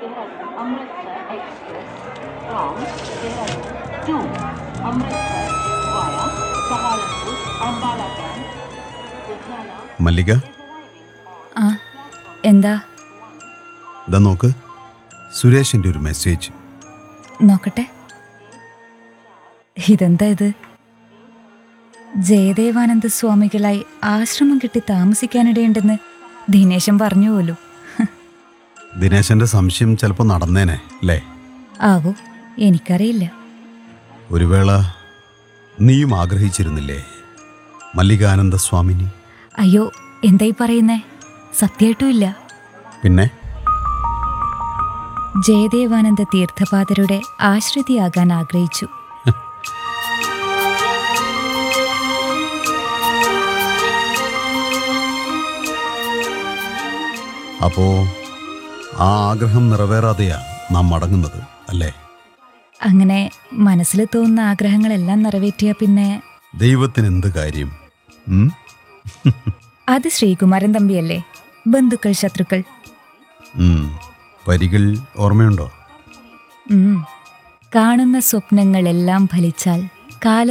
Amritsar Express from Dehradun to Amritsar via Saharanpur, Ambala Camp, Ludhiana മല്ലിക ആ എന്താ ഇതാ നോക്ക് സുരേഷിൻ്റെ ഒരു മെസ്സേജ് നോക്കട്ടെ ഇതെന്താ ഇത് ജയദേവാനന്ദ സ്വാമികളായി ആശ്രമം കിട്ടി താമസിക്കാനിടയുണ്ടെന്ന് ദിനേശൻ പറഞ്ഞു പോലും ദിനേശൻ്റെ സംശയം ചിലപ്പോൾ നടന്നേനെ അല്ലേ ആവോ എനിക്കറിയില്ല ഒരു വേള നീയും ആഗ്രഹിച്ചിരുന്നില്ലേ മല്ലികാനന്ദ സ്വാമിനി അയ്യോ എന്തായി പറയുന്നേ സത്യമായിട്ടും ഇല്ല പിന്നെ ജയദേവാനന്ദ തീർത്ഥപാദരുടെ ആശ്രിതിയാകാൻ ആഗ്രഹിച്ചു അപ്പോ ആ ആഗ്രഹം നിറവേറാതെയാ നാം മടങ്ങുന്നത് അല്ലേ അങ്ങനെ മനസ്സിൽ തോന്നുന്ന ആഗ്രഹങ്ങളെല്ലാം നിറവേറ്റിയ പിന്നെ ദൈവത്തിന് എന്ത് കാര്യം ഉം? അത് ശ്രീകുമാരൻ തമ്പിയല്ലേ ബന്ധുക്കൾ ശത്രുക്കൾ ഉം. വരികൾ ഓർമ്മയുണ്ടോ ഉം. കാണുന്ന സ്വപ്നങ്ങളെല്ലാം ഫലിച്ചാൽ കാല